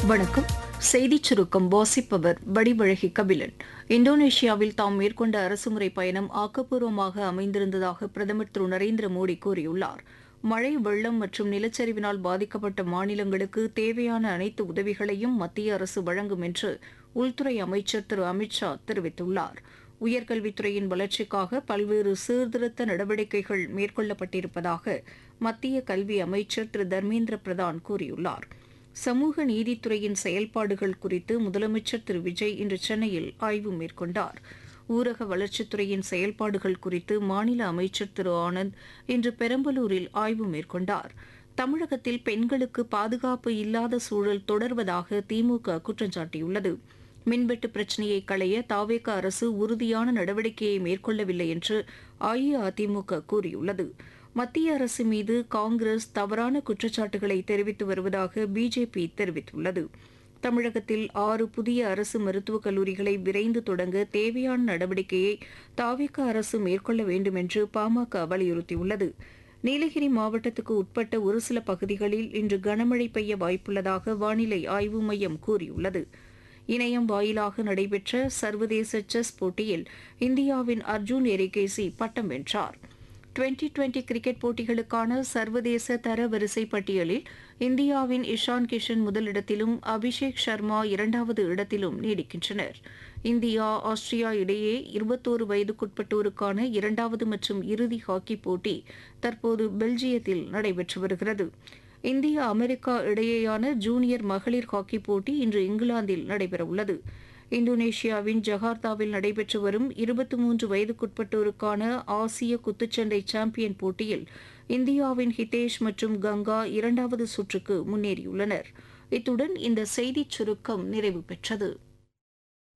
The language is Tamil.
வணக்கம் செய்திச் சுருக்கம் வாசிப்பவர் வடிவழகி கபிலன் இந்தோனேஷியாவில் தாம் மேற்கொண்ட அரசுமுறை பயணம் ஆக்கப்பூர்வமாக அமைந்திருந்ததாக பிரதமர் திரு நரேந்திர மோடி கூறியுள்ளார் மழை வெள்ளம் மற்றும் நிலச்சரிவினால் பாதிக்கப்பட்ட மாநிலங்களுக்கு தேவையான அனைத்து உதவிகளையும் மத்திய அரசு வழங்கும் என்று உள்துறை அமைச்சர் திரு அமித்ஷா தெரிவித்துள்ளார் உயர்கல்வித்துறையின் வளர்ச்சிக்காக பல்வேறு சீர்திருத்த நடவடிக்கைகள் மேற்கொள்ளப்பட்டிருப்பதாக மத்திய கல்வி அமைச்சர் திரு தர்மேந்திர பிரதான் கூறியுள்ளார் சமூக நீதித்துறையின் செயல்பாடுகள் குறித்து முதலமைச்சர் திரு விஜய் இன்று சென்னையில் ஆய்வு மேற்கொண்டார் ஊரக வளர்ச்சித்துறையின் செயல்பாடுகள் குறித்து மாநில அமைச்சர் திரு ஆனந்த் இன்று பெரம்பலூரில் ஆய்வு மேற்கொண்டார் தமிழகத்தில் பெண்களுக்கு பாதுகாப்பு இல்லாத சூழல் தொடர்வதாக திமுக குற்றம் சாட்டியுள்ளது மின்வெட்டு பிரச்சினையை களைய தாவேக அரசு உறுதியான நடவடிக்கையை மேற்கொள்ளவில்லை என்று அஇஅதிமுக கூறியுள்ளது மத்திய அரசு மீது காங்கிரஸ் தவறான குற்றச்சாட்டுகளை தெரிவித்து வருவதாக பிஜேபி தெரிவித்துள்ளது தமிழகத்தில் ஆறு புதிய அரசு மருத்துவக் கல்லூரிகளை விரைந்து தொடங்க தேவையான நடவடிக்கையை தாவேக அரசு மேற்கொள்ள வேண்டும் என்று பாமக வலியுறுத்தியுள்ளது நீலகிரி மாவட்டத்துக்கு உட்பட்ட ஒரு சில பகுதிகளில் இன்று கனமழை பெய்ய வாய்ப்புள்ளதாக வானிலை ஆய்வு மையம் கூறியுள்ளது இணையம் வாயிலாக நடைபெற்ற சர்வதேச செஸ் போட்டியில் இந்தியாவின் அர்ஜுன் எரிகேசி பட்டம் வென்றார் டுவெண்டி டுவெண்டி கிரிக்கெட் போட்டிகளுக்கான சர்வதேச தரவரிசை பட்டியலில் இந்தியாவின் இஷான் கிஷன் முதலிடத்திலும் அபிஷேக் சர்மா இரண்டாவது இடத்திலும் நீடிக்கின்றனர் இந்தியா ஆஸ்திரியா இடையே இருபத்தோரு வயதுக்குட்பட்டோருக்கான இரண்டாவது மற்றும் இறுதி ஹாக்கி போட்டி தற்போது பெல்ஜியத்தில் நடைபெற்று வருகிறது இந்தியா அமெரிக்கா இடையேயான ஜூனியர் மகளிர் ஹாக்கி போட்டி இன்று இங்கிலாந்தில் நடைபெறவுள்ளது இந்தோனேஷியாவின் ஜகார்த்தாவில் நடைபெற்று வரும் இருபத்தி மூன்று வயதுக்குட்பட்டோருக்கான ஆசிய குத்துச்சண்டை சாம்பியன் போட்டியில் இந்தியாவின் ஹிதேஷ் மற்றும் கங்கா இரண்டாவது சுற்றுக்கு முன்னேறியுள்ளனர் இத்துடன் இந்த செய்திச் சுருக்கம் நிறைவு பெற்றது